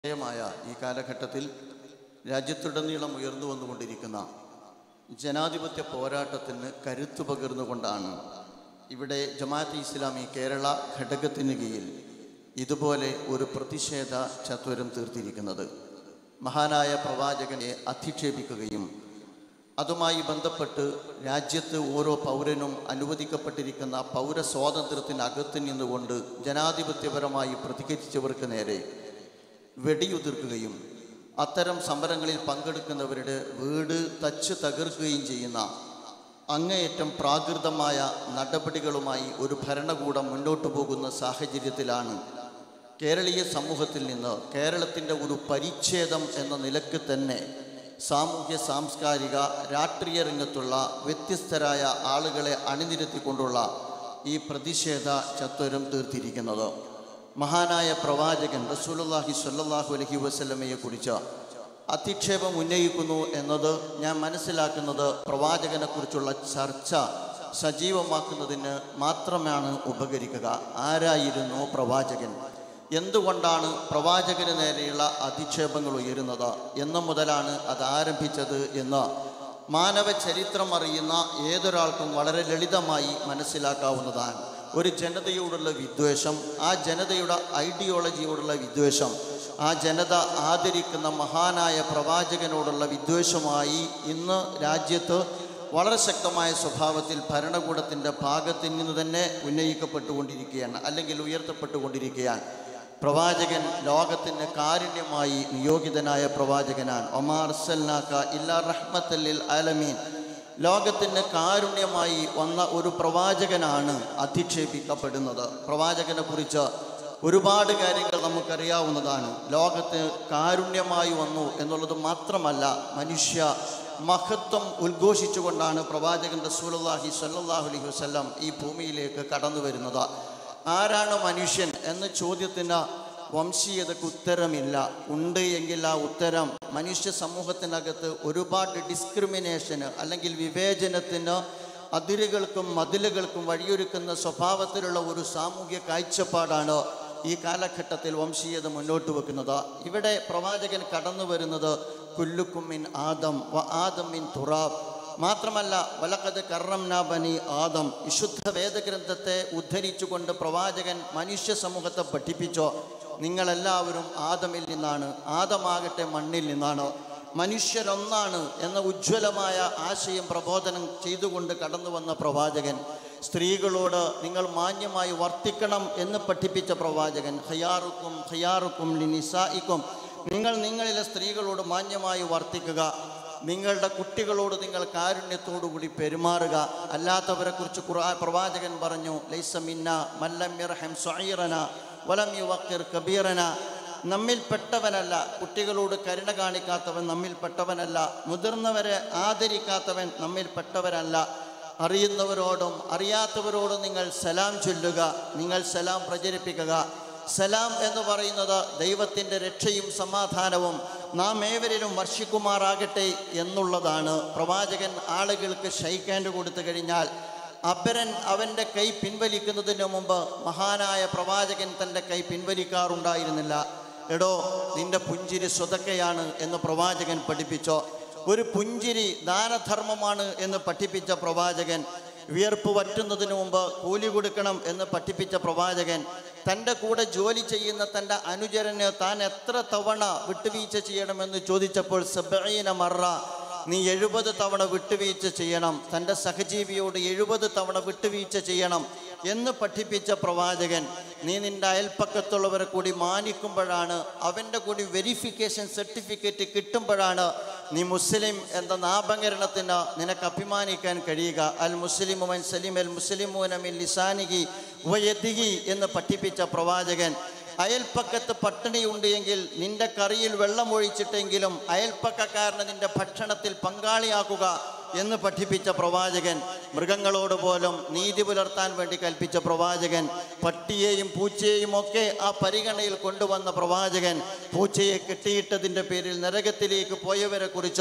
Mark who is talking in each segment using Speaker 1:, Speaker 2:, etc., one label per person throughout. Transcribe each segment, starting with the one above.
Speaker 1: മായ ഈ കാലഘട്ടത്തിൽ രാജ്യത്തുടനീളം ഉയർന്നു വന്നുകൊണ്ടിരിക്കുന്ന ജനാധിപത്യ പോരാട്ടത്തിന് കരുത്തു പകർന്നുകൊണ്ടാണ് ഇവിടെ ജമാഅത്ത് ഇസ്ലാമി കേരള ഘടകത്തിന് കീഴിൽ ഇതുപോലെ ഒരു പ്രതിഷേധ ചത്വരം തീർത്തിരിക്കുന്നത് മഹാനായ പ്രവാചകനെ അധിക്ഷേപിക്കുകയും അതുമായി ബന്ധപ്പെട്ട് രാജ്യത്ത് ഓരോ പൗരനും അനുവദിക്കപ്പെട്ടിരിക്കുന്ന പൗര സ്വാതന്ത്ര്യത്തിനകത്ത് നിന്നുകൊണ്ട് ജനാധിപത്യപരമായി പ്രതികരിച്ചവർക്ക് നേരെ വെടിയുതിർക്കുകയും അത്തരം സമരങ്ങളിൽ പങ്കെടുക്കുന്നവരുടെ വീട് തച്ച് തകർക്കുകയും ചെയ്യുന്ന അങ്ങേയറ്റം പ്രാകൃതമായ നടപടികളുമായി ഒരു ഭരണകൂടം മുന്നോട്ടു പോകുന്ന സാഹചര്യത്തിലാണ് കേരളീയ സമൂഹത്തിൽ നിന്ന് കേരളത്തിൻ്റെ ഒരു പരിച്ഛേദം എന്ന നിലക്ക് തന്നെ സാമൂഹ്യ സാംസ്കാരിക രാഷ്ട്രീയ രംഗത്തുള്ള വ്യത്യസ്തരായ ആളുകളെ അണിനിരത്തിക്കൊണ്ടുള്ള ഈ പ്രതിഷേധ ചത്വരം തീർത്തിരിക്കുന്നത് മഹാനായ പ്രവാചകൻ റസൂലുള്ളാഹി സ്വല്ലല്ലാഹു അലൈഹി വസല്ലമയെ കുറിച്ച് അധിക്ഷേപം ഉന്നയിക്കുന്നു എന്നത് ഞാൻ മനസ്സിലാക്കുന്നത് പ്രവാചകനെക്കുറിച്ചുള്ള ചർച്ച സജീവമാക്കുന്നതിന് മാത്രമാണ് ഉപകരിക്കുക ആരായിരുന്നു പ്രവാചകൻ എന്തുകൊണ്ടാണ് പ്രവാചകന് നേരെയുള്ള അധിക്ഷേപങ്ങൾ ഉയരുന്നത് എന്ന് മുതലാണ് അത് ആരംഭിച്ചത് എന്ന് മാനവ ചരിത്രം അറിയുന്ന ഏതൊരാൾക്കും വളരെ ലളിതമായി മനസ്സിലാക്കാവുന്നതാണ് ഒരു ജനതയോടുള്ള വിദ്വേഷം ആ ജനതയുടെ ഐഡിയോളജിയോടുള്ള വിദ്വേഷം ആ ജനത ആദരിക്കുന്ന മഹാനായ പ്രവാചകനോടുള്ള വിദ്വേഷമായി ഇന്ന് രാജ്യത്ത് വളരെ ശക്തമായ സ്വഭാവത്തിൽ ഭരണകൂടത്തിൻ്റെ ഭാഗത്ത് നിന്ന് തന്നെ ഉന്നയിക്കപ്പെട്ടുകൊണ്ടിരിക്കുകയാണ് അല്ലെങ്കിൽ ഉയർത്തപ്പെട്ടുകൊണ്ടിരിക്കുകയാണ് പ്രവാചകൻ ലോകത്തിന് കാരുണ്യമായി നിയോഗിതനായ പ്രവാചകനാണ് ഒമാർ സൽനാക്ക ഇല്ലാ റഹ്മത്തല്ലിൽ ആലമീൻ ലോകത്തിന് കാരുണ്യമായി വന്ന ഒരു പ്രവാചകനാണ് അധിക്ഷേപിക്കപ്പെടുന്നത് പ്രവാചകനെ കുറിച്ച് ഒരുപാട് കാര്യങ്ങൾ നമുക്കറിയാവുന്നതാണ് ലോകത്ത് കാരുണ്യമായി വന്നു എന്നുള്ളത് മാത്രമല്ല മനുഷ്യ മഹത്വം ഉദ്ഘോഷിച്ചുകൊണ്ടാണ് പ്രവാചകൻ റസൂലുള്ളാഹി സ്വല്ലല്ലാഹു അലൈഹി വസല്ലം ഈ ഭൂമിയിലേക്ക് കടന്നു വരുന്നത് ആരാണ് മനുഷ്യൻ എന്ന ചോദ്യത്തിന് വംശീയതയ്ക്ക് ഉത്തരമില്ല ഉണ്ട് എങ്കിൽ ആ ഉത്തരം മനുഷ്യ സമൂഹത്തിനകത്ത് ഒരുപാട് ഡിസ്ക്രിമിനേഷന് അല്ലെങ്കിൽ വിവേചനത്തിന് അതിരുകൾക്കും മതിലുകൾക്കും വഴിയൊരുക്കുന്ന സ്വഭാവത്തിലുള്ള ഒരു സാമൂഹ്യ കാഴ്ചപ്പാടാണ് ഈ കാലഘട്ടത്തിൽ വംശീയത മുന്നോട്ട് വെക്കുന്നത് ഇവിടെ പ്രവാചകൻ കടന്നു വരുന്നത് കുല്ലുക്കുമിൻ ആദം വ ആദം മിൻ തുറാബ് മാത്രമല്ല വലക്കത് കറംന ബനി ആദം വിശുദ്ധ വേദഗ്രന്ഥത്തെ ഉദ്ധരിച്ചുകൊണ്ട് പ്രവാചകൻ മനുഷ്യ സമൂഹത്തെ പഠിപ്പിച്ചോ നിങ്ങളെല്ലാവരും ആദമിൽ നിന്നാണ് ആദമാകട്ടെ മണ്ണിൽ നിന്നാണ് മനുഷ്യരൊന്നാണ് എന്ന ഉജ്ജ്വലമായ ആശയം പ്രബോധനം ചെയ്തുകൊണ്ട് കടന്നു വന്ന പ്രവാചകൻ സ്ത്രീകളോട് നിങ്ങൾ മാന്യമായി വർത്തിക്കണം എന്ന് പഠിപ്പിച്ച പ്രവാചകൻ ഹയാറുക്കും ഹയാറുക്കും ലിനിസായിക്കും നിങ്ങൾ നിങ്ങളിലെ സ്ത്രീകളോട് മാന്യമായി വർത്തിക്കുക നിങ്ങളുടെ കുട്ടികളോട് നിങ്ങൾ കാരുണ്യത്തോടുകൂടി പെരുമാറുക അല്ലാത്തവരെ കുറിച്ച് ഖുർആ പ്രവാചകൻ പറഞ്ഞു ലൈസ മിന്ന മല്ലം യർഹം സ്വൈറന വലം യുവക്കിർ കബീറന നമ്മിൽപ്പെട്ടവനല്ല കുട്ടികളോട് കരുണ കാണിക്കാത്തവൻ നമ്മിൽപ്പെട്ടവനല്ല മുതിർന്നവരെ ആദരിക്കാത്തവൻ നമ്മിൽപ്പെട്ടവരല്ല അറിയുന്നവരോടും അറിയാത്തവരോടും നിങ്ങൾ സലാം ചൊല്ലുക നിങ്ങൾ സലാം പ്രചരിപ്പിക്കുക സലാം എന്ന് പറയുന്നത് ദൈവത്തിൻ്റെ രക്ഷയും സമാധാനവും നാം ഏവരിലും വർഷിക്കുമാറാകട്ടെ എന്നുള്ളതാണ് പ്രവാചകൻ ആളുകൾക്ക് ഷൈക്കാൻഡ് കൊടുത്തു കഴിഞ്ഞാൽ അപരൻ അവൻ്റെ കൈ പിൻവലിക്കുന്നതിന് മുമ്പ് മഹാനായ പ്രവാചകൻ തൻ്റെ കൈ പിൻവലിക്കാറുണ്ടായിരുന്നില്ല എടോ നിന്റെ പുഞ്ചിരി സ്വതക്കയാണ് എന്ന് പ്രവാചകൻ പഠിപ്പിച്ചോ ഒരു പുഞ്ചിരി ദാനധർമ്മമാണ് എന്ന് പഠിപ്പിച്ച പ്രവാചകൻ വിയർപ്പ് വറ്റുന്നതിന് മുമ്പ് കൂലി കൊടുക്കണം എന്ന് പഠിപ്പിച്ച പ്രവാചകൻ തൻ്റെ കൂടെ ജോലി ചെയ്യുന്ന തൻ്റെ അനുചരന് താൻ എത്ര തവണ വിട്ടുവീഴ്ച ചെയ്യണമെന്ന് ചോദിച്ചപ്പോൾ സബീന മറ നീ എഴുപത് തവണ വിട്ടുവീഴ്ച ചെയ്യണം തൻ്റെ സഹജീവിയോട് എഴുപത് തവണ വിട്ടുവീഴ്ച ചെയ്യണം എന്ന് പഠിപ്പിച്ച പ്രവാചകൻ നീ നിൻ്റെ അയൽപ്പക്കത്തുള്ളവരെ കൂടി മാനിക്കുമ്പോഴാണ് അവൻ്റെ കൂടി വെരിഫിക്കേഷൻ സർട്ടിഫിക്കറ്റ് കിട്ടുമ്പോഴാണ് നീ മുസ്ലിം എന്ന നാഭകരണത്തിന് നിനക്ക് അഭിമാനിക്കാൻ കഴിയുക അൽ മുസ്ലിമുമൻ സലിം അൽ മുസ്ലിമൂനമിൽ ലിസാനികി വയദിഹി എന്ന് പഠിപ്പിച്ച പ്രവാചകൻ അയൽപ്പക്കത്ത് പട്ടിണിയുണ്ട് എങ്കിൽ നിന്റെ കറിയിൽ വെള്ളം ഒഴിച്ചിട്ടെങ്കിലും അയൽപ്പക്കക്കാരനെ നിന്റെ ഭക്ഷണത്തിൽ പങ്കാളിയാക്കുക എന്ന് പഠിപ്പിച്ച പ്രവാചകൻ മൃഗങ്ങളോട് പോലും നീതി പുലർത്താൻ വേണ്ടി കൽപ്പിച്ച പ്രവാചകൻ പട്ടിയെയും പൂച്ചയെയും ഒക്കെ ആ പരിഗണനയിൽ കൊണ്ടുവന്ന പ്രവാചകൻ പൂച്ചയെ കെട്ടിയിട്ടതിൻ്റെ പേരിൽ നരകത്തിലേക്ക് പോയവരെ കുറിച്ചും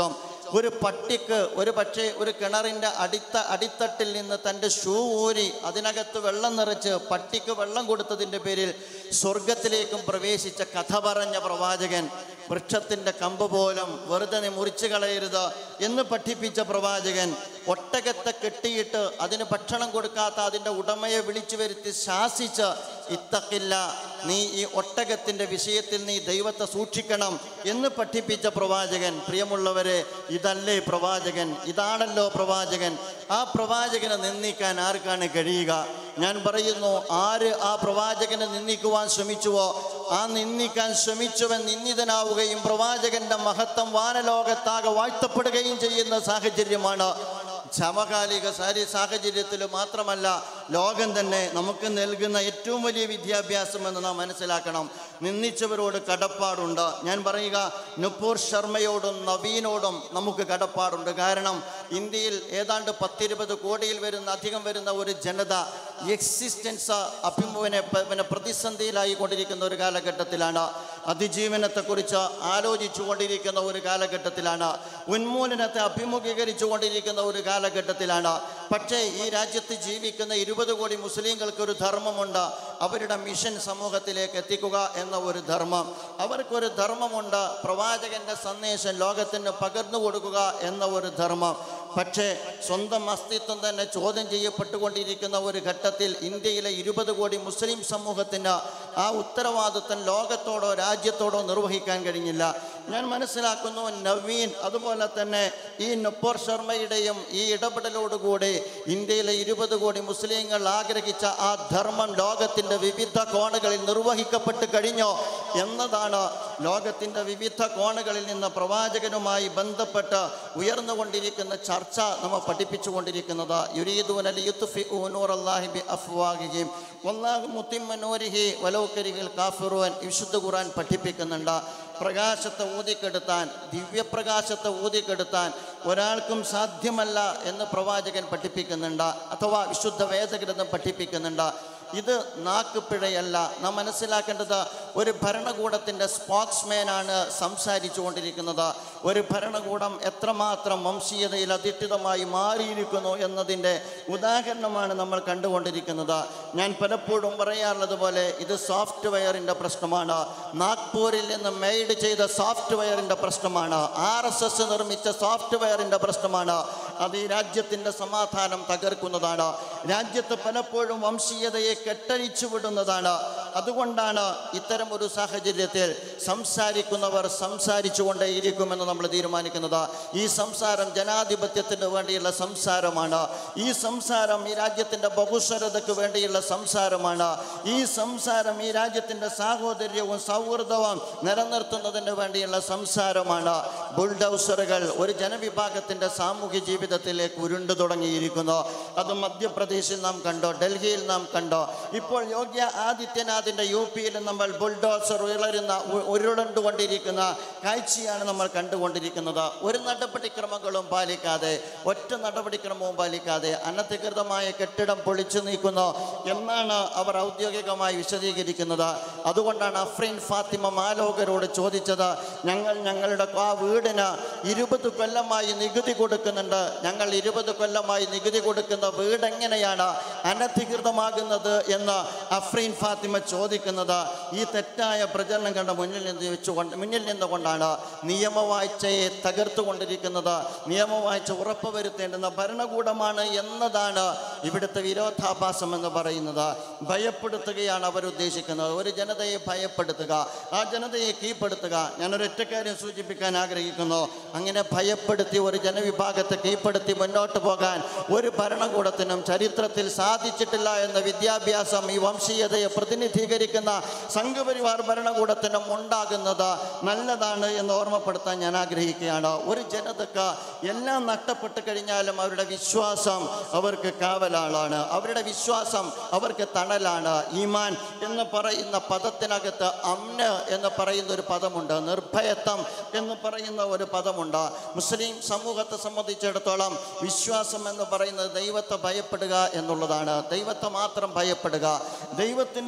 Speaker 1: ഒരു പട്ടിക്ക് ഒരു പക്ഷേ ഒരു കിണറിൻ്റെ അടിത്ത അടിത്തട്ടിൽ നിന്ന് തൻ്റെ ഷൂ ഊരി അതിനകത്ത് വെള്ളം നിറച്ച് പട്ടിക്ക് വെള്ളം കൊടുത്തതിൻ്റെ പേരിൽ സ്വർഗത്തിലേക്കും പ്രവേശിച്ച കഥ പറഞ്ഞ പ്രവാചകൻ വൃക്ഷത്തിൻ്റെ കമ്പ് പോലും വെറുതെ നീ മുറിച്ചു കളയരുത് എന്ന് പഠിപ്പിച്ച പ്രവാചകൻ ഒട്ടകത്തെ കെട്ടിയിട്ട് അതിന് ഭക്ഷണം കൊടുക്കാത്ത അതിൻ്റെ ഉടമയെ വിളിച്ചു വരുത്തി ശാസിച്ച് ഇത്തക്കില്ല നീ ഈ ഒട്ടകത്തിൻ്റെ വിഷയത്തിൽ നീ ദൈവത്തെ സൂക്ഷിക്കണം എന്ന് പഠിപ്പിച്ച പ്രവാചകൻ പ്രിയമുള്ളവരെ ഇതല്ലേ പ്രവാചകൻ ഇതാണല്ലോ പ്രവാചകൻ ആ പ്രവാചകനെ നിന്ദിക്കാൻ ആർക്കാണ് കഴിയുക ഞാൻ പറയുന്നു ആര് ആ പ്രവാചകനെ നിന്ദിക്കുവാൻ ശ്രമിച്ചുവോ ആ നിന്ദിക്കാൻ ശ്രമിച്ചവൻ നിന്ദിതനാവുകയും പ്രവാചകന്റെ മഹത്വം വാനലോകത്താകെ വാഴ്ത്തപ്പെടുകയും ചെയ്യുന്ന സാഹചര്യമാണ് സമകാലിക സാരി സാഹചര്യത്തിൽ മാത്രമല്ല ലോകം തന്നെ നമുക്ക് നൽകുന്ന ഏറ്റവും വലിയ വിദ്യാഭ്യാസം എന്ന് നാം മനസ്സിലാക്കണം നിന്ദിച്ചവരോട് കടപ്പാടുണ്ട് ഞാൻ പറയുക നുപൂർ ശർമ്മയോടും നവീനോടും നമുക്ക് കടപ്പാടുണ്ട് കാരണം ഇന്ത്യയിൽ ഏതാണ്ട് പത്തിരുപത് കോടിയിൽ വരുന്ന അധികം വരുന്ന ഒരു ജനത എക്സിസ്റ്റൻസ് അഭിമുഖനെ പിന്നെ പ്രതിസന്ധിയിലായി കൊണ്ടിരിക്കുന്ന ഒരു കാലഘട്ടത്തിലാണ് അതിജീവനത്തെക്കുറിച്ച് ആലോചിച്ചു കൊണ്ടിരിക്കുന്ന ഒരു കാലഘട്ടത്തിലാണ് ഉന്മൂലനത്തെ അഭിമുഖീകരിച്ചു കൊണ്ടിരിക്കുന്ന ഒരു കാലഘട്ടത്തിലാണ് പക്ഷേ ഈ രാജ്യത്ത് ജീവിക്കുന്ന ഇരുപത് കോടി മുസ്ലിങ്ങൾക്ക് ഒരു ധർമ്മമുണ്ട് അവരുടെ മിഷൻ സമൂഹത്തിലേക്ക് എത്തിക്കുക എന്ന ഒരു ധർമ്മം അവർക്കൊരു ധർമ്മമുണ്ട് പ്രവാചകന്റെ സന്ദേശം ലോകത്തിന് പകർന്നു കൊടുക്കുക എന്ന ഒരു ധർമ്മം പക്ഷേ സ്വന്തം അസ്തിത്വം തന്നെ ചോദ്യം ചെയ്യപ്പെട്ടുകൊണ്ടിരിക്കുന്ന ഒരു ഘട്ടത്തിൽ ഇന്ത്യയിലെ ഇരുപത് കോടി മുസ്ലിം സമൂഹത്തിന് ആ ഉത്തരവാദിത്വം ലോകത്തോടോ രാജ്യത്തോടോ നിർവഹിക്കാൻ കഴിഞ്ഞില്ല ഞാൻ മനസ്സിലാക്കുന്നു നവീൻ അതുപോലെ തന്നെ ഈ നൊപ്പോർ ശർമ്മയുടെയും ഈ ഇടപെടലോടുകൂടി ഇന്ത്യയിലെ ഇരുപത് കോടി മുസ്ലിങ്ങൾ ആഗ്രഹിച്ച ആ ധർമ്മം ലോകത്തിൻ്റെ വിവിധ കോണുകളിൽ നിർവഹിക്കപ്പെട്ട് കഴിഞ്ഞോ എന്നതാണ് ലോകത്തിൻ്റെ വിവിധ കോണുകളിൽ നിന്ന് പ്രവാചകനുമായി ബന്ധപ്പെട്ട് ഉയർന്നുകൊണ്ടിരിക്കുന്ന ചർച്ച നമ്മൾ പഠിപ്പിച്ചുകൊണ്ടിരിക്കുന്നത് യുരീദൂന ലിയുത്ഫിഉ നൂറല്ലാഹി ബി അഫ്വാഹിഹിം വല്ലാഹു മുത്തിമ്മ നൂരിഹി വലൗ കരിഹിൽ കാഫിറുവൻ വിശുദ്ധ ഖുർആൻ പഠിപ്പിക്കുന്നുണ്ട് പ്രകാശത്തെ ഊതിക്കെടുത്താൻ ദിവ്യപ്രകാശത്തെ ഊതിക്കെടുത്താൻ ഒരാൾക്കും സാധ്യമല്ല എന്ന് പ്രവാചകൻ പഠിപ്പിക്കുന്നുണ്ട് അഥവാ വിശുദ്ധ വേദഗ്രന്ഥം പഠിപ്പിക്കുന്നുണ്ട് ഇത് നാക്കുപിഴയല്ല നാം മനസ്സിലാക്കേണ്ടത് ഒരു ഭരണകൂടത്തിൻ്റെ സ്പോക്സ്മാനാണ് സംസാരിച്ചു കൊണ്ടിരിക്കുന്നത് ഒരു ഭരണകൂടം എത്രമാത്രം വംശീയതയിൽ അധിഷ്ഠിതമായി മാറിയിരിക്കുന്നു എന്നതിൻ്റെ ഉദാഹരണമാണ് നമ്മൾ കണ്ടുകൊണ്ടിരിക്കുന്നത് ഞാൻ പലപ്പോഴും പറയാറുള്ളത് പോലെ ഇത് സോഫ്റ്റ്വെയറിൻ്റെ പ്രശ്നമാണ് നാഗ്പൂരിൽ നിന്ന് മെയ്ഡ് ചെയ്ത സോഫ്റ്റ്വെയറിൻ്റെ പ്രശ്നമാണ് ആർ എസ് എസ് നിർമ്മിച്ച സോഫ്റ്റ്വെയറിൻ്റെ പ്രശ്നമാണ് അത് ഈ രാജ്യത്തിൻ്റെ സമാധാനം തകർക്കുന്നതാണ് രാജ്യത്ത് പലപ്പോഴും വംശീയതയെ കെട്ടഴിച്ചു വിടുന്നതാണ് അതുകൊണ്ടാണ് ഇത്തരം ഒരു സാഹചര്യത്തിൽ സംസാരിക്കുന്നവർ സംസാരിച്ചു കൊണ്ടേയിരിക്കുമെന്ന് നമ്മൾ തീരുമാനിക്കുന്നത് ഈ സംസാരം ജനാധിപത്യത്തിന് വേണ്ടിയുള്ള സംസാരമാണ് ഈ സംസാരം ഈ രാജ്യത്തിൻ്റെ ബഹുസ്വരതയ്ക്ക് വേണ്ടിയുള്ള സംസാരമാണ് ഈ സംസാരം ഈ രാജ്യത്തിൻ്റെ സാഹോദര്യവും സൗഹൃദവും നിലനിർത്തുന്നതിന് വേണ്ടിയുള്ള സംസാരമാണ് ബുൾഡൗസറുകൾ ഒരു ജനവിഭാഗത്തിൻ്റെ സാമൂഹ്യ ജീവിതത്തിലേക്ക് ഉരുണ്ടു തുടങ്ങിയിരിക്കുന്നു അത് മധ്യപ്രദേശിൽ നാം കണ്ടോ ഡൽഹിയിൽ നാം കണ്ടോ ഇപ്പോൾ യോഗി ആദിത്യനാഥിൻ്റെ യു പിയിൽ നമ്മൾ ബുൾഡോസർ ഉയരുന്ന ഉ- ഉരുണ്ടുകൊണ്ടിരിക്കുന്ന കാഴ്ചയാണ് നമ്മൾ കണ്ടുകൊണ്ടിരിക്കുന്നത് ഒരു നടപടിക്രമങ്ങളും പാലിക്കാതെ ഒറ്റ നടപടിക്രമവും പാലിക്കാതെ അനധികൃതമായ കെട്ടിടം പൊളിച്ചു നീക്കുന്നു എന്നാണ് അവർ ഔദ്യോഗികമായി വിശദീകരിക്കുന്നത് അതുകൊണ്ടാണ് അഫ്രീൻ ഫാത്തിമ മാലോകരോട് ചോദിച്ചത് ഞങ്ങൾ ഞങ്ങളുടെ ആ വീടിന് ഇരുപത് കൊല്ലമായി നികുതി കൊടുക്കുന്നുണ്ട് ഞങ്ങൾ ഇരുപത് കൊല്ലമായി നികുതി കൊടുക്കുന്ന വീട് എങ്ങനെയാണ് അനധികൃതമാകുന്നത് എന്ന് അഫ്രീൻ ഫാത്തിമ ചോദിക്കുന്നത് ഈ തെറ്റായ പ്രചരണം കണ്ട മുന്നിൽ നിന്ന് വെച്ചുകൊണ്ട് മുന്നിൽ നിന്നുകൊണ്ടാണ് നിയമവാഴ്ചയെ തകർത്തുകൊണ്ടിരിക്കുന്നത് നിയമവാഴ്ച ഉറപ്പുവരുത്തേണ്ടുന്ന ഭരണകൂടമാണ് എന്നതാണ് ഇവിടുത്തെ വിരോധാഭാസം എന്ന് പറയുന്നത് ഭയപ്പെടുത്തുകയാണ് അവർ ഉദ്ദേശിക്കുന്നത് ഒരു ജനതയെ ഭയപ്പെടുത്തുക ആ ജനതയെ കീഴ്പ്പെടുത്തുക ഞാനൊരു ഒറ്റക്കാര്യം സൂചിപ്പിക്കാൻ ആഗ്രഹിക്കുന്നു അങ്ങനെ ഭയപ്പെടുത്തി ഒരു ജനവിഭാഗത്തെ കീഴ്പ്പെടുത്തി മുന്നോട്ട് പോകാൻ ഒരു ഭരണകൂടത്തിനും ചരിത്രത്തിൽ സാധിച്ചിട്ടില്ല എന്ന വിദ്യാഭ്യാസം ഈ വംശീയതയെ പ്രതിനിധീകരിക്കുന്ന സംഘപരിവാർ ഭരണകൂടത്തിനും ഉണ്ടാകുന്നത് നല്ലതാണ് എന്ന് ഓർമ്മപ്പെടുത്താൻ ഞാൻ ആഗ്രഹിക്കുകയാണ് ഒരു ജനതക്ക് എല്ലാം നഷ്ടപ്പെട്ട് കഴിഞ്ഞാലും അവരുടെ വിശ്വാസം അവർക്ക് കാവലാളാണ് അവരുടെ വിശ്വാസം അവർക്ക് തണലാണ് ഈമാൻ എന്ന് പറയുന്ന പദത്തിനകത്ത് അമ്ന് എന്ന് പറയുന്ന ഒരു പദമുണ്ട് നിർഭയത്വം എന്ന് പറയുന്ന ഒരു പദമുണ്ട് മുസ്ലിം സമൂഹത്തെ സംബന്ധിച്ചിടത്തോളം വിശ്വാസം എന്ന് പറയുന്നത് ദൈവത്തെ ഭയപ്പെടുക എന്നുള്ളതാണ് ദൈവത്തെ മാത്രം ഭയപ്പെടുക ദൈവത്തിൻ്റെ മുമ്പിൽ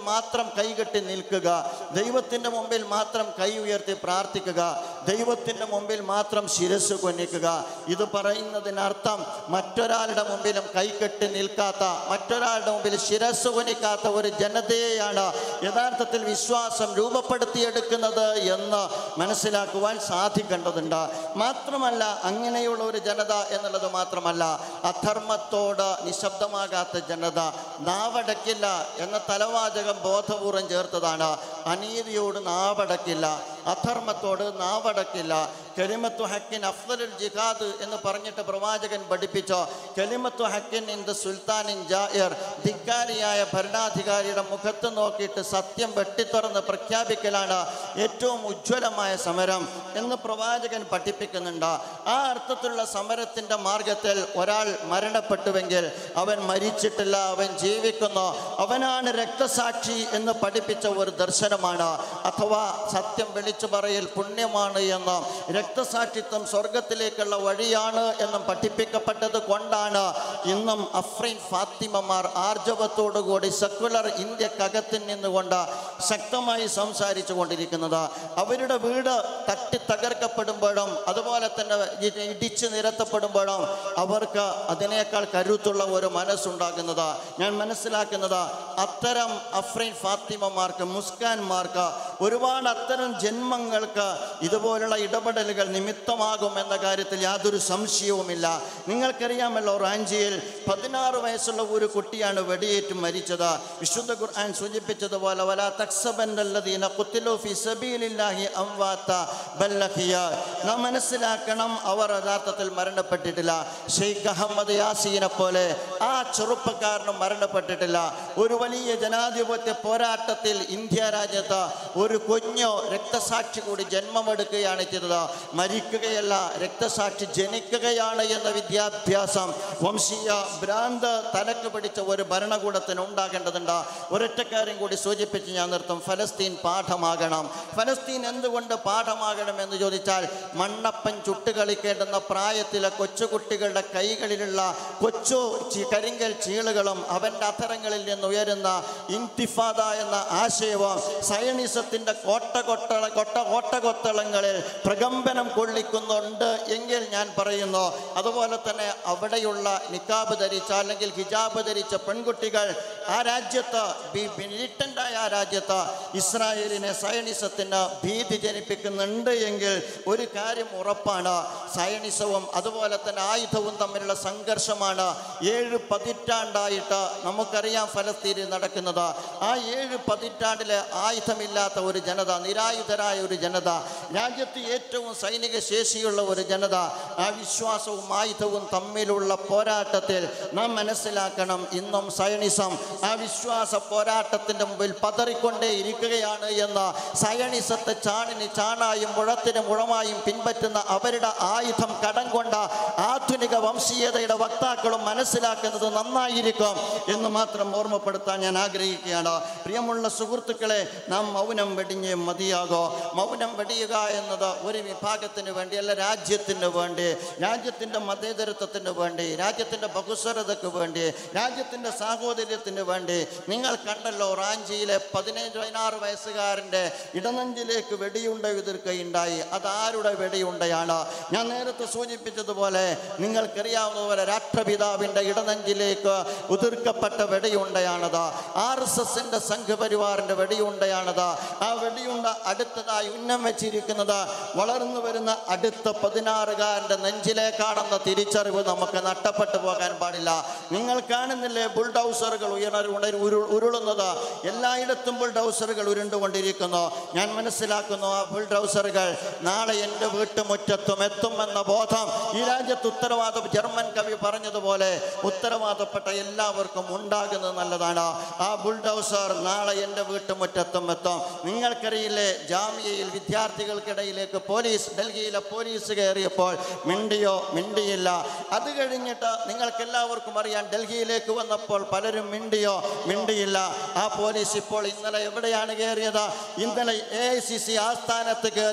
Speaker 1: മാത്രം കൈകെട്ടി നിൽക്കുക ദൈവത്തിൻ്റെ മുമ്പിൽ മാത്രം കൈ ഉയർത്തി പ്രാർത്ഥിക്കുക ദൈവത്തിൻ്റെ മുമ്പിൽ മാത്രം ശിരസ് കൊന്നിക്കുക ഇത് പറയുന്നതിനർത്ഥം മറ്റൊരാളുടെ മുമ്പിലും കൈകെട്ടി നിൽക്കാത്ത മറ്റൊരാളുടെ മുമ്പിൽ ശിരസ് കൊനിക്കാത്ത ഒരു ജനതയെയാണ് യഥാർത്ഥത്തിൽ വിശ്വാസം രൂപപ്പെടുത്തിയെടുക്കുന്നത് എന്ന് മനസ്സിലാക്കുവാൻ സാധിക്കേണ്ടതുണ്ട് മാത്രമല്ല അങ്ങനെയുള്ള ഒരു ജനത എന്നുള്ളത് മാത്രമല്ല അധർമ്മത്തോട് നിശബ്ദമാകാത്ത ജനത നാവടക്കില്ല എന്ന തലവാചകം ബോധപൂർവം ചേർത്തതാണ് അനീതിയോട് നാവടക്കില്ല അധർമ്മത്തോട് നാവടക്കില്ല കലിമത്തു ഹക്കിൻ അഫ്ദലുൽ ജിഹാദ് എന്ന് പറഞ്ഞിട്ട് പ്രവാചകൻ പഠിപ്പിച്ചോ കലിമത്തു ഹക്കിൻ ഇൻ ദ സുൽത്താനിൻ ജായർ ധിക്കാരിയായ ഭരണാധികാരിയുടെ മുഖത്ത് നോക്കിയിട്ട് സത്യം വെട്ടിത്തുറന്ന് പ്രഖ്യാപിക്കലാണ് ഏറ്റവും ഉജ്ജ്വലമായ സമരം എന്ന് പ്രവാചകൻ പഠിപ്പിക്കുന്നുണ്ട് ആ അർത്ഥത്തിലുള്ള സമരത്തിൻ്റെ മാർഗത്തിൽ ഒരാൾ മരണപ്പെട്ടുവെങ്കിൽ അവൻ മരിച്ചിട്ടില്ല അവൻ ജീവിക്കുന്നു അവനാണ് രക്തസാക്ഷി എന്ന് പഠിപ്പിച്ച ഒരു ദർശനമാണ് അഥവാ സത്യം വിളിച്ചു പറയൽ പുണ്യമാണ് എന്നും രക്തസാക്ഷിത്വം സ്വർഗത്തിലേക്കുള്ള വഴിയാണ് എന്നും പഠിപ്പിക്കപ്പെട്ടത് കൊണ്ടാണ് ഇന്നും അഫ്രീൻ ഫാത്തിമമാർ ആർജവത്തോടുകൂടി സെക്കുലർ ഇന്ത്യക്കകത്തിൽ നിന്നുകൊണ്ട് ശക്തമായി സംസാരിച്ചു കൊണ്ടിരിക്കുന്നത് അവരുടെ വീട് തട്ടി തകർക്കപ്പെടുമ്പോഴും അതുപോലെ തന്നെ ഇ- ഇടിച്ചു നിരത്തപ്പെടുമ്പോഴും അവർക്ക് അതിനേക്കാൾ കരുത്തുള്ള ഒരു മനസ്സുണ്ടാകുന്നത് ഞാൻ മനസ്സിലാക്കുന്നത് അത്തരം അഫ്രീൻ ഫാത്തിമമാർക്ക് മുസ്കാൻമാർക്ക് ഒരുപാട് അത്തരം ജന്മങ്ങൾക്ക് ഇതുപോലുള്ള ഇടപെടലുകൾ നിമിത്തമാകും എന്ന കാര്യത്തിൽ യാതൊരു സംശയവുമില്ല നിങ്ങൾക്കറിയാമല്ലോ റാഞ്ചിയിൽ പതിനാറ് വയസ്സുള്ള ഒരു കുട്ടിയാണ് വെടിയേറ്റ് മരിച്ചത് വിശുദ്ധ ഖുർആൻ സൂചിപ്പിച്ചതുപോലെ വലാ തക്സബന്നല്ലദീന ഖുത്തിലു ഫീ സബീലില്ലാഹി അംവാത ബൽ അഹ്യാ. നാം മനസ്സിലാക്കണം അവർ യഥാർത്ഥത്തിൽ മരണപ്പെട്ടിട്ടില്ല ഷെയ്ഖ് അഹമ്മദ് യാസീനെ പോലെ ആ ചെറുപ്പക്കാരനും മരണപ്പെട്ടിട്ടില്ല ഒരു വലിയ ജനാധിപത്യ പോരാട്ടത്തിൽ ഇന്ത്യ രാജ്യത്ത് ഒരു കുഞ്ഞു രക്തസാക്ഷി കൂടി ജന്മമെടുക്കുകയാണ് ചെയ്തത് മരിക്കുകയല്ല രക്തസാക്ഷി ജനിക്കുകയാണ് എന്ന വിദ്യാഭ്യാസം വംശീയ ഭ്രാന്ത് തലക്ക് പിടിച്ച ഒരു ഭരണകൂടത്തിന് ഉണ്ടാകേണ്ടതുണ്ട് ഒരൊറ്റ കാര്യം കൂടി സൂചിപ്പിച്ച് ഞാൻ നിർത്തും ഫലസ്തീൻ പാഠമാകണം ഫലസ്തീൻ എന്തുകൊണ്ട് പാഠമാകണം എന്ന് ചോദിച്ചാൽ മണ്ണപ്പൻ ചുട്ടുകളിക്കേണ്ടുന്ന പ്രായത്തിലെ കൊച്ചുകുട്ടികളുടെ കൈകളിലുള്ള കൊച്ചു ചി- കരിങ്കൽ ചീളുകളും അവൻ്റെ അധരങ്ങളിൽ നിന്ന് ഉയരുന്ന ഇൻതിഫാദ എന്ന ആശയവും സയണിസത്തിൻ്റെ കോട്ട കൊട്ടള കൊട്ട കോട്ടകൊത്തളങ്ങളിൽ പ്രകമ്പനം കൊള്ളിക്കുന്നുണ്ട് എങ്കിൽ ഞാൻ പറയുന്നു അതുപോലെ തന്നെ അവിടെയുള്ള നിക്കാബ് ധരിച്ച അല്ലെങ്കിൽ ഹിജാബ് ധരിച്ച പെൺകുട്ടികൾ ആ രാജ്യത്ത് മിലിറ്റൻ്റായ ആ രാജ്യത്ത് ഇസ്രായേലിനെ സയണിസത്തിന് ഭീതി ജനിപ്പിക്കുന്നുണ്ട് എങ്കിൽ ഒരു കാര്യം ഉറപ്പാണ് സയണിസവും അതുപോലെ തന്നെ ആയുധവും തമ്മിലുള്ള സംഘർഷമാണ് ഏഴ് പതിറ്റാണ്ടായിട്ട് നമുക്കറിയാം ഫലസ്തീനിൽ നടക്കുന്നത് ആ ഏഴ് പതിറ്റാണ്ടിലെ ആയുധമില്ലാത്ത ഒരു ജനത നിരായുധരായ ഒരു ജനത രാജ്യത്ത് ഏറ്റവും സൈനിക ശേഷിയുള്ള ഒരു ജനത ആ വിശ്വാസവും ആയുധവും തമ്മിലുള്ള പോരാട്ടത്തിൽ നാം മനസ്സിലാക്കണം ഇന്നും സയണിസം ആ വിശ്വാസ പോരാട്ടത്തിൻ്റെ മുമ്പിൽ പതറിക്കൊണ്ടേ ഇരിക്കുകയാണ് എന്ന് സയണിസത്തെ ചാണിന് ചാണായും മുഴത്തിന് മുഴമായും പിൻപറ്റുന്ന അവരുടെ ആയുധം കടം കൊണ്ട ആധുനിക വംശീയതയുടെ വക്താക്കളും മനസ്സിലാക്കുന്നത് നന്നായിരിക്കും എന്ന് മാത്രം ഓർമ്മപ്പെടുത്താൻ ഞാൻ ആഗ്രഹിക്കുകയാണ് പ്രിയമുള്ള സുഹൃത്തുക്കളെ നാം മൗനം വെടിഞ്ഞ് മതിയാകോ മൗനം വെടിയുക എന്നത് ഒരു വിഭാഗത്തിന് വേണ്ടിയല്ല രാജ്യത്തിന് വേണ്ടി രാജ്യത്തിൻ്റെ മതേതരത്വത്തിന് വേണ്ടി രാജ്യത്തിൻ്റെ ബഹുസ്വരതയ്ക്ക് വേണ്ടി രാജ്യത്തിൻ്റെ സാഹോദര്യത്തിന് വേണ്ടി നിങ്ങൾ കണ്ടല്ലോ റാഞ്ചിയിലെ പതിനേഴ് പതിനാറ് വയസ്സുകാരൻ്റെ ഇടനെഞ്ചിലേക്ക് വെടിയുണ്ട എതിർക്കുകയുണ്ടായി അതാരുടെ വെടിയുണ്ടയാണ് ഞാൻ നേരത്തെ സൂചിപ്പിച്ചതുപോലെ നിങ്ങൾക്കറിയാവുന്നതുപോലെ രാഷ്ട്രപിതാവിൻ്റെ ഇടനെഞ്ചിലേക്ക് ഉതിർക്കപ്പെട്ട വെടിയുണ്ടയാണത് ആർ എസ് എസിൻ്റെ സംഘപരിവാറിൻ്റെ വെടിയുണ്ടയാണത് ആ വെടിയുണ്ട അടുത്തതായി ഉന്നം വെച്ചിരിക്കുന്നത് വളർന്നു വരുന്ന അടുത്ത പതിനാറുകാരൻ്റെ നെഞ്ചിലേക്കാണെന്ന തിരിച്ചറിവ് നമുക്ക് നഷ്ടപ്പെട്ടു പോകാൻ പാടില്ല നിങ്ങൾ കാണുന്നില്ലേ ബുൾഡൗസറുകൾ ഉയർ ഉണരു ഉരു- ഉരുളുന്നത് എല്ലായിടത്തും ബുൾഡൗസറുകൾ ഉരുണ്ടുകൊണ്ടിരിക്കുന്നു ഞാൻ മനസ്സിലാക്കുന്നു ആ ബുൾഡൗസറുകൾ നാളെ എൻ്റെ വീട്ടുമുറ്റത്തും എത്തുമെന്ന ബോധം ഈ രാജ്യത്ത് ഉത്തരവാദ ജർമ്മൻ കവി പറഞ്ഞതുപോലെ ഉത്തരവാദപ്പെട്ട എല്ലാവർക്കും ഉണ്ടാകുന്നത് നല്ലതാണ് ആ ബുൾഡൗസർ നാളെ എൻ്റെ വീട്ടുമുറ്റത്തും എത്തും നിങ്ങൾക്കറിയില്ലേ ജാമ്യയിൽ വിദ്യാർത്ഥികൾക്കിടയിലേക്ക് പോലീസ് ഡൽഹിയിലെ പോലീസ് കയറിയപ്പോൾ മിണ്ടിയോ മിണ്ടിയില്ല അത് കഴിഞ്ഞിട്ട് നിങ്ങൾക്ക് എല്ലാവർക്കും അറിയാം ഡൽഹിയിലേക്ക് വന്നപ്പോൾ പലരും മിണ്ടിയോ മിണ്ടിയില്ല ആ പോലീസ് ഇപ്പോൾ ഇന്നലെ എവിടെയാണ് കയറിയത് ഇന്നലെ എ ഐ സി സി ആസ്ഥാനത്ത് കയറി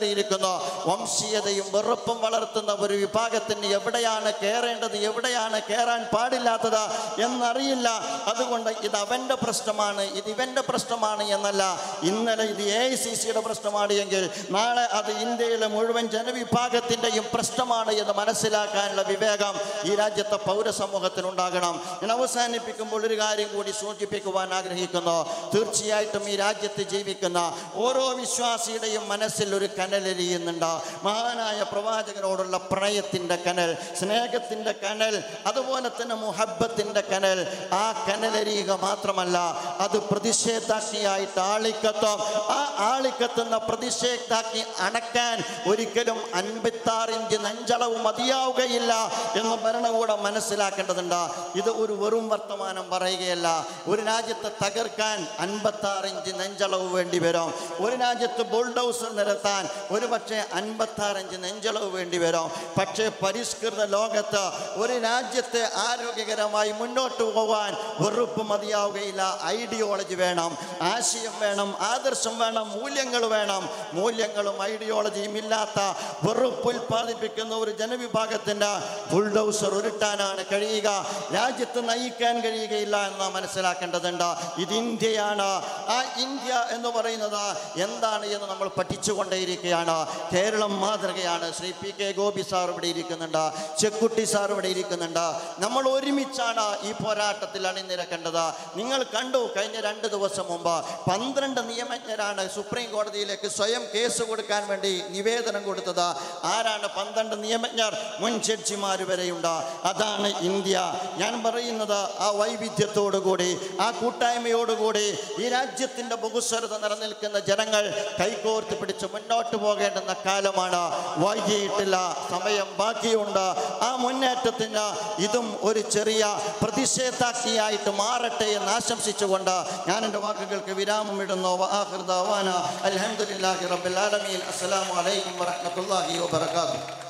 Speaker 1: കയറിയിരിക്കുന്നു വംശീയതയും വെറുപ്പും വളർത്തുന്ന ഒരു വിഭാഗത്തിന് എവിടെയാണ് കയറേണ്ടത് എവിടെയാണ് കയറാൻ പാടില്ലാത്തത് എന്നറിയില്ല അതുകൊണ്ട് ഇത് അവൻ്റെ പ്രശ്നമാണ് ഇത് ഇവൻ്റെ പ്രശ്നമാണ് എന്നല്ല ഇന്നലെ ഇത് എ ഐ സി സിയുടെ പ്രശ്നമാണ് എങ്കിൽ നാളെ അത് ഇന്ത്യയിലെ മുഴുവൻ ജനവിഭാഗത്തിൻ്റെയും പ്രശ്നമാണ് എന്ന് മനസ്സിലാക്കാനുള്ള വിവേകം ഈ രാജ്യത്തെ പൗരസമൂഹത്തിനുണ്ടാകണം ഞാൻ അവസാനിപ്പിക്കുമ്പോൾ ഒരു കാര്യം കൂടി സൂചിപ്പിക്കുവാൻ ആഗ്രഹിക്കുന്നു തീർച്ചയായിട്ടും ഈ രാജ്യത്ത് ജീവിക്കുന്ന ഓരോ വിശ്വാസിയുടെയും മനസ്സിൽ ഒരു കനലെരിയുന്നുണ്ട് മഹാനായ പ്രവാചകനോടുള്ള പ്രണയത്തിൻ്റെ കനൽ സ്നേഹത്തിൻ്റെ കനൽ അതുപോലെ തന്നെ മുഹബത്തിൻ്റെ കനൽ ആ കനലെരിയുക മാത്രമല്ല അത് പ്രതിഷേധാഗ്നിയായിട്ട് ആളിക്കത്തും ആ ആളിക്കത്തുന്ന പ്രതിഷേധാഗ്നി അണക്കാൻ ഒരിക്കലും അൻപത്താറ് ഇഞ്ച് നെഞ്ചളവ് മതിയാവുകയില്ല എന്ന് ഭരണകൂടം മനസ്സിലാക്കേണ്ടതുണ്ട് ഇത് ഒരു വെറും വർത്തമാനം പറയുകയല്ല ഒരു രാജ്യത്തെ തകർക്കാൻ അൻപത്താറ് ഇഞ്ച് നെഞ്ചളവ് വേണ്ടി വരും ഒരു രാജ്യത്ത് ബുൾഡൗസർ നിരത്താൻ ഒരു പക്ഷേ അൻപത്താറ് ഇഞ്ച് നെഞ്ചളവ് വേണ്ടി വരും പക്ഷേ പരിഷ്കൃത ലോകത്ത് ഒരു രാജ്യത്തെ ആരോഗ്യകരമായി മുന്നോട്ട് പോകാൻ വെറുപ്പ് മതിയാവുകയില്ല ഐഡിയോളജി വേണം ആശയം വേണം ആദർശം വേണം മൂല്യങ്ങൾ വേണം മൂല്യങ്ങളും ഐഡിയോളജിയും ഇല്ലാത്ത വെറുപ്പ് ഉൽപ്പാദിപ്പിക്കുന്ന ഒരു ജനവിഭാഗത്തിൻ്റെ ബുൾഡൗസർ ഉരുട്ടാനാണ് കഴിയുക രാജ്യത്ത് നയിക്കാൻ കഴിയുകയില്ല എന്ന് നാം മനസ്സിലാക്കേണ്ടതുണ്ട് ഇത് ഇന്ത്യയാണ് ആ ഇന്ത്യ എന്ന് പറയുന്നത് എന്താണ് എന്ന് നമ്മൾ പഠിച്ചുകൊണ്ടേയിരിക്കുകയാണ് കേരളം മാതൃകയാണ് Shri P K Gopi sir ഇവിടെ ഇരിക്കുന്നുണ്ട് ചെക്കുട്ടി സാർ ഇവിടെ ഇരിക്കുന്നുണ്ട് നമ്മൾ ഒരുമിച്ചാണ് ഈ പോരാട്ടത്തിൽ അണിനിരക്കേണ്ടത് നിങ്ങൾ കണ്ടു കഴിഞ്ഞ രണ്ട് ദിവസം മുമ്പ് പന്ത്രണ്ട് നിയമജ്ഞരാണ് സുപ്രീം കോടതിയിലേക്ക് സ്വയം കേസ് കൊടുക്കാൻ വേണ്ടി നിവേദനം കൊടുത്തത് ആരാണ് പന്ത്രണ്ട് നിയമജ്ഞർ മുൻ ജഡ്ജിമാർ വരെയുണ്ട് അതാണ് ഇന്ത്യ ഞാൻ പറയുന്നത് ആ വൈവിധ്യത്തോടുകൂടി ആ കൂട്ടായ്മയോടുകൂടി ഈ രാജ്യത്തിൻ്റെ ബഹുസ്വരത നിലനിൽക്കുന്ന ജനങ്ങൾ കൈകോർത്ത് പിടിച്ച് മുന്നോട്ട് പോകേണ്ടുന്ന കാലമാണ് വൈകിയിട്ടില്ല സമയം ബാക്കിയുണ്ട് ആ മുന്നേറ്റത്തിന് ഇതും ഒരു ചെറിയ പ്രതിഷേധാഗ്നിയായിട്ട് മാറട്ടെ എന്ന് ആശംസിച്ചുകൊണ്ട് ഞാൻ എൻ്റെ വാക്കുകൾക്ക് വിരാമം ഇടുന്നു വാഹൃദാന അലഹമുല്ലാഹി റബ്ബിൽ ആലമീൻ അസ്സലാമു അലൈക്കും വറഹ്മത്തുള്ളാഹി വബറകാതുഹു